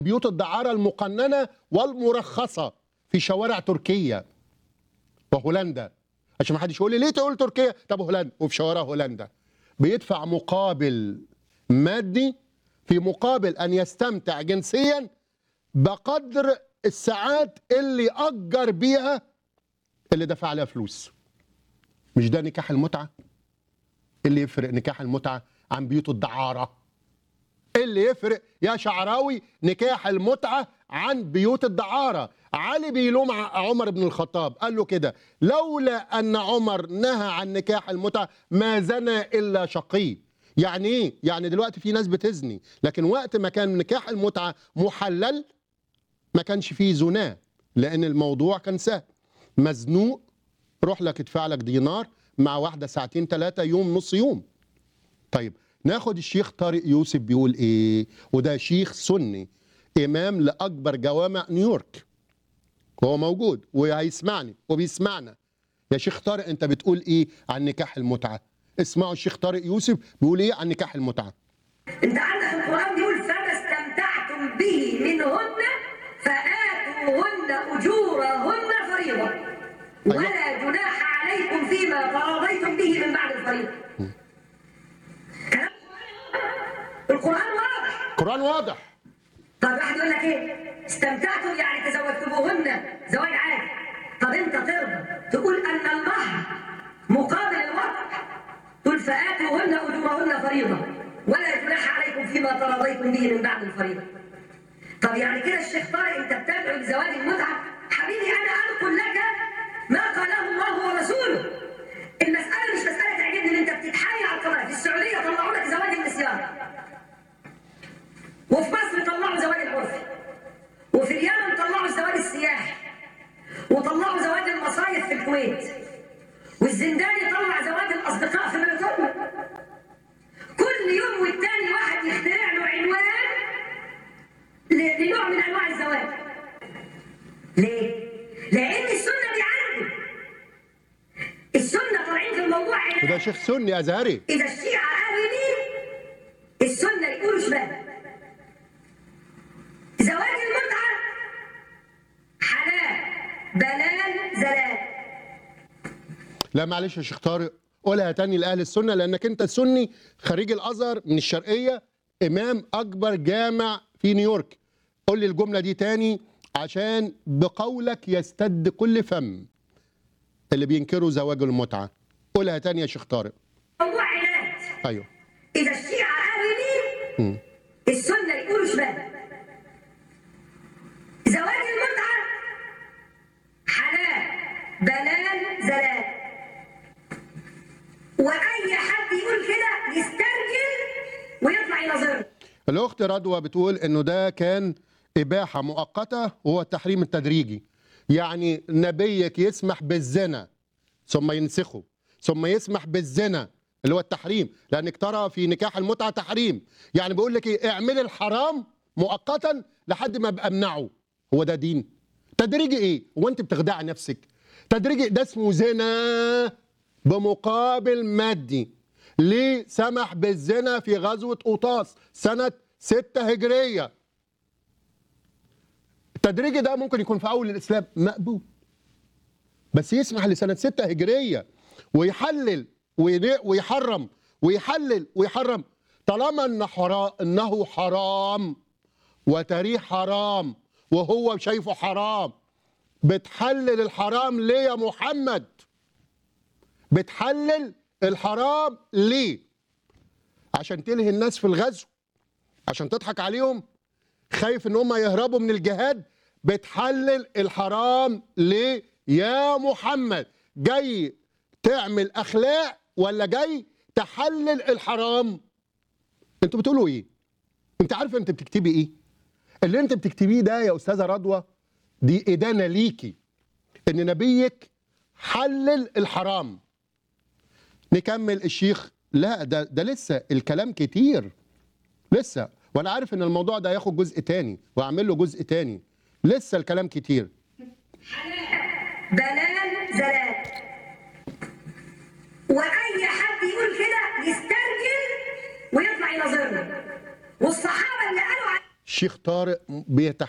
بيوت الدعارة المقننة والمرخصة في شوارع تركيا وهولندا عشان ما حدش يقول لي ليه تقول تركيا طب هولندا وفي شوارع هولندا بيدفع مقابل مادي في مقابل ان يستمتع جنسيا بقدر الساعات اللي اجر بيها اللي دفع عليها فلوس مش ده نكاح المتعه اللي يفرق نكاح المتعه عن بيوت الدعاره اللي يفرق يا شعراوي نكاح المتعه عن بيوت الدعاره علي بيلوم ع- عمر بن الخطاب قال له كده لولا ان عمر نهى عن نكاح المتعه ما زنى الا شقي يعني ايه يعني دلوقتي في ناس بتزني لكن وقت ما كان نكاح المتعه محلل ما كانش فيه زناه لان الموضوع كان سهل مزنوق روح لك ادفع لك دينار مع واحده ساعتين ثلاثه يوم نص يوم طيب ناخد الشيخ طارق يوسف بيقول ايه وده شيخ سني امام لاكبر جوامع نيويورك هو موجود وهيسمعني وبيسمعنا يا شيخ طارق انت بتقول ايه عن نكاح المتعه اسمعوا الشيخ طارق يوسف بيقول ايه عن نكاح المتعه انت عندك القران بيقول فما استمتعتم به منهن فاتوهن اجورهن فريضه ولا جناح عليكم فيما تراضيتم به من بعد الفريضه كلام القران واضح القران واضح طب واحد يقول لك ايه استمتعتم يعني تزوجتموهن زواج عادي طب انت ترضى تقول ان المهر مقابل الوقت تقول فاتوهن اجورهن فريضه ولا جناح عليكم فيما تراضيتم به من بعد الفريضه طب يعني كده الشيخ طارق انت بتدعو لزواج المتعه حبيبي انا انقل لك ما قاله الله ورسوله المساله مش مساله تعجبني ان انت بتتحايل على القضاء في السعوديه طلعوا لك زواج النسيان وفي مصر طلعوا زواج العرفي وفي اليمن طلعوا الزواج السياحي وطلعوا زواج المصايف في الكويت والزنداني طلع زواج الاصدقاء في بريطانيا كل يوم والتاني واحد يخترع له عنوان ل- لنوع من انواع الزواج ليه؟ لان السنه دي عنده السنه طالعين في الموضوع وده علاج شيخ سني ازهري اذا الشيعه قالوا دي السنه يقولوا شمال زواج المتعه حلال بلال زلال لا معلش يا شيخ طارق قولها تاني لاهل السنه لانك انت سني خريج الازهر من الشرقيه امام اكبر جامع في نيويورك قول لي الجمله دي تاني عشان بقولك يستد كل فم اللي بينكروا زواج المتعه قولها تاني يا شيخ طارق موضوع علاج ايوه اذا الشيعه قالوا دي مم. السنه يقولوا شمال زواج المتعه حلال بلال زلال واي حد يقول كده يسترجل ويطلع يناظرنا الاخت رضوى بتقول انه ده كان اباحه مؤقته وهو التحريم التدريجي يعني نبيك يسمح بالزنا ثم ينسخه ثم يسمح بالزنا اللي هو التحريم لانك ترى في نكاح المتعه تحريم يعني بيقول لك ايه اعملي الحرام مؤقتا لحد ما ابقى امنعه هو ده دين تدريجي ايه هو انت بتخدعي نفسك تدريجي ده اسمه زنا بمقابل مادي ليه سمح بالزنا في غزوة قوطاس سنة ستة هجرية التدريجي ده ممكن يكون في أول الإسلام مقبول بس يسمح لسنة ستة هجرية ويحلل ويني- ويحرم ويحلل ويحرم طالما إن حرا- إنه حرام وتاريخ حرام وهو شايفه حرام بتحلل الحرام ليه يا محمد بتحلل الحرام ليه عشان تلهي الناس في الغزو عشان تضحك عليهم خايف ان هم يهربوا من الجهاد بتحلل الحرام ليه يا محمد جاي تعمل اخلاق ولا جاي تحلل الحرام انتوا بتقولوا ايه انت عارفه انت بتكتبي ايه اللي انت بتكتبيه ده يا استاذه رضوى دي ادانه ليكي ان نبيك حلل الحرام نكمل الشيخ لا ده ده لسه الكلام كتير لسه وانا عارف ان الموضوع ده هياخد جزء تاني واعمل له جزء تاني لسه الكلام كتير بلال زلال واي حد يقول كده يسترجل ويطلع يناظرنا والصحابه اللي قالوا على الشيخ طارق بيتح